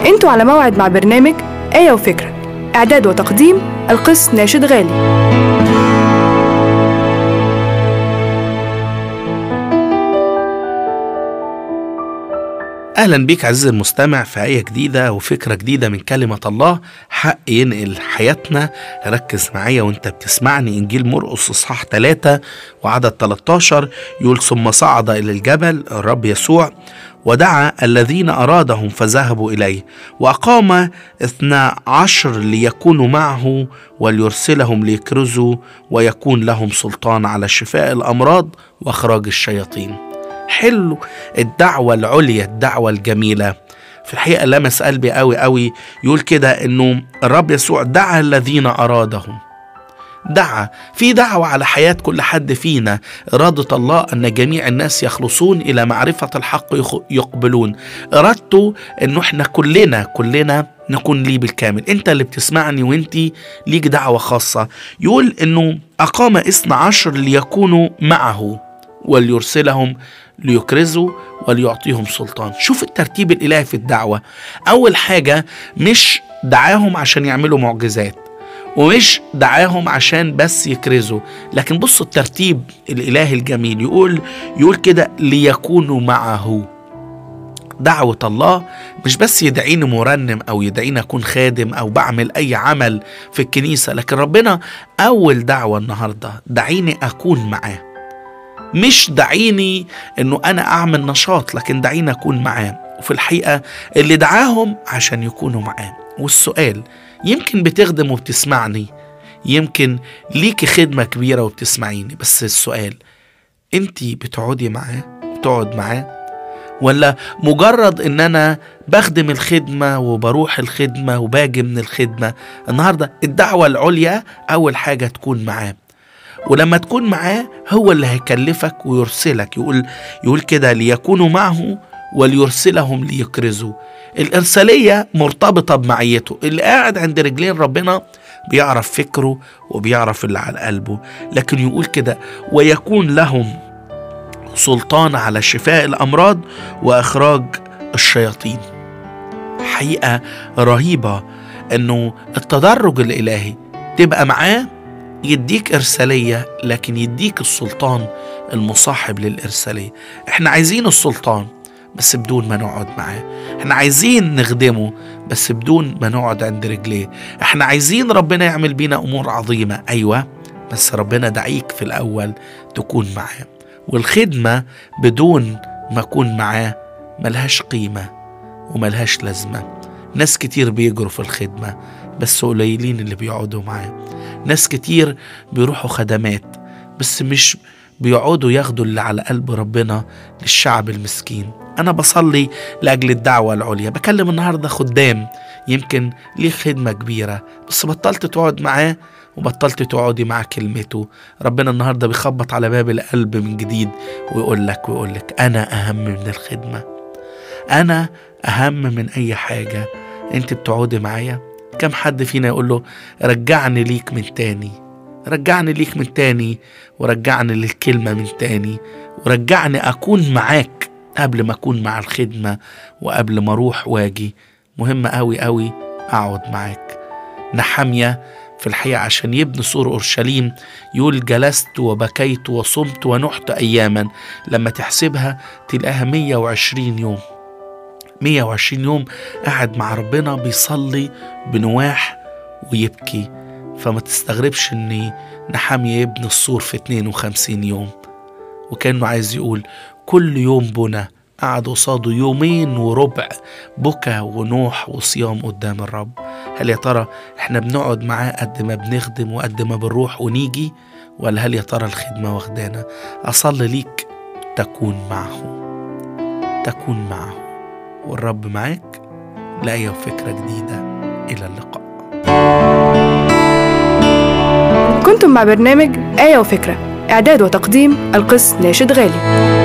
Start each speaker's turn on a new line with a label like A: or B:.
A: انتوا على موعد مع برنامج آية وفكرة إعداد وتقديم القس ناشد غالي
B: اهلا بيك عزيزي المستمع في ايه جديده وفكره جديده من كلمه الله حق ينقل حياتنا ركز معايا وانت بتسمعني انجيل مرقس اصحاح 3 وعدد 13 يقول ثم صعد الى الجبل الرب يسوع ودعا الذين أرادهم فذهبوا إليه وأقام اثنا عشر ليكونوا معه وليرسلهم ليكرزوا ويكون لهم سلطان على شفاء الأمراض وإخراج الشياطين حلو الدعوة العليا الدعوة الجميلة في الحقيقة لمس قلبي قوي قوي يقول كده انه الرب يسوع دعا الذين ارادهم دعا في دعوة على حياة كل حد فينا إرادة الله أن جميع الناس يخلصون إلى معرفة الحق يقبلون إرادته أنه إحنا كلنا كلنا نكون ليه بالكامل أنت اللي بتسمعني وأنت ليك دعوة خاصة يقول أنه أقام إثنى عشر ليكونوا معه وليرسلهم ليكرزوا وليعطيهم سلطان شوف الترتيب الإلهي في الدعوة أول حاجة مش دعاهم عشان يعملوا معجزات ومش دعاهم عشان بس يكرزوا لكن بصوا الترتيب الإلهي الجميل يقول يقول كده ليكونوا معه دعوة الله مش بس يدعيني مرنم أو يدعيني أكون خادم أو بعمل أي عمل في الكنيسة لكن ربنا أول دعوة النهاردة دعيني أكون معاه مش دعيني انه انا اعمل نشاط لكن دعيني اكون معاه وفي الحقيقه اللي دعاهم عشان يكونوا معاه والسؤال يمكن بتخدم وبتسمعني يمكن ليكي خدمه كبيره وبتسمعيني بس السؤال انت بتقعدي معاه بتقعد معاه ولا مجرد ان انا بخدم الخدمة وبروح الخدمة وباجي من الخدمة النهاردة الدعوة العليا أول حاجة تكون معاه ولما تكون معاه هو اللي هيكلفك ويرسلك يقول يقول كده ليكونوا معه وليرسلهم ليكرزوا الإرسالية مرتبطة بمعيته اللي قاعد عند رجلين ربنا بيعرف فكره وبيعرف اللي على قلبه لكن يقول كده ويكون لهم سلطان على شفاء الأمراض وإخراج الشياطين حقيقة رهيبة أنه التدرج الإلهي تبقى معاه يديك إرسالية لكن يديك السلطان المصاحب للإرسالية احنا عايزين السلطان بس بدون ما نقعد معاه احنا عايزين نخدمه بس بدون ما نقعد عند رجليه احنا عايزين ربنا يعمل بينا أمور عظيمة أيوة بس ربنا دعيك في الأول تكون معاه والخدمة بدون ما أكون معاه ملهاش قيمة وملهاش لازمة ناس كتير بيجروا في الخدمة بس قليلين اللي بيقعدوا معاه ناس كتير بيروحوا خدمات بس مش بيقعدوا ياخدوا اللي على قلب ربنا للشعب المسكين أنا بصلي لأجل الدعوة العليا بكلم النهاردة خدام يمكن ليه خدمة كبيرة بس بطلت تقعد معاه وبطلت تقعدي مع كلمته ربنا النهاردة بيخبط على باب القلب من جديد ويقول لك ويقول لك أنا أهم من الخدمة أنا أهم من أي حاجة أنت بتقعدي معايا كم حد فينا يقول له رجعني ليك من تاني رجعني ليك من تاني ورجعني للكلمة من تاني ورجعني أكون معاك قبل ما أكون مع الخدمة وقبل ما أروح واجي مهم أوي أوي أقعد معاك نحمية في الحقيقة عشان يبني سور أورشليم يقول جلست وبكيت وصمت ونحت أياما لما تحسبها تلاقيها 120 يوم 120 يوم قاعد مع ربنا بيصلي بنواح ويبكي فما تستغربش ان نحامية يبني السور في 52 يوم وكانه عايز يقول كل يوم بنا قعد قصاده يومين وربع بكى ونوح وصيام قدام الرب هل يا ترى احنا بنقعد معاه قد ما بنخدم وقد ما بنروح ونيجي ولا هل يا ترى الخدمة واخدانا أصلي ليك تكون معه تكون معه والرب معاك لآية وفكرة جديدة إلى اللقاء
A: كنتم مع برنامج آية وفكرة إعداد وتقديم القس ناشد غالي